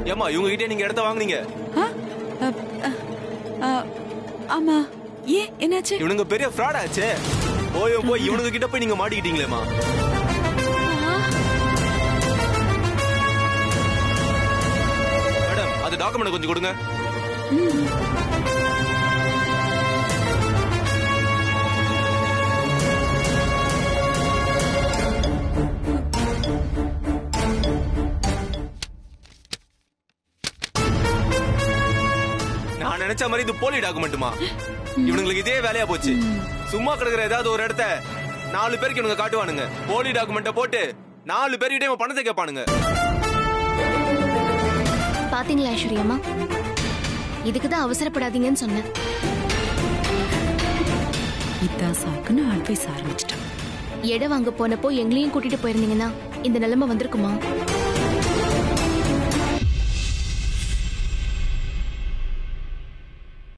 ஏமா இவங்க கிட்டே நீங்க இடத்த வாங்குனீங்க ஆ? அ, அ, அ, ஆமா ஏன் என்னாச்சு இவனுங்க பெரிய ஃப்ராட் ஆச்சே போய் போய் இவனுங்க கிட்ட போய் நீங்க மாட்டிக்கிட்டீங்களேமா மேடம் அது டாக்குமெண்ட் கொஞ்சம் கொடுங்க நான் நினைச்ச மாதிரி இது போலி டாக்குமெண்ட்டுமா இவனுங்களுக்கு இதே வேலையா போச்சு சும்மா கிடக்குற ஏதாவது ஒரு இடத்த நாலு பேருக்கு இவனுங்க காட்டுவானுங்க போலி டாக்குமெண்ட்டை போட்டு நாலு பேர்கிட்ட இவன் பணத்தை கேட்பானுங்க பாத்தீங்களா ஐஸ்வர்யம்மா இதுக்கு தான் அவசரப்படாதீங்கன்னு சொன்னேன் இதான் சாக்குன்னு அட்வைஸ் ஆரம்பிச்சிட்டான் எடை வாங்க போனப்போ எங்களையும் கூட்டிட்டு போயிருந்தீங்கன்னா இந்த நிலைமை வந்திருக்குமா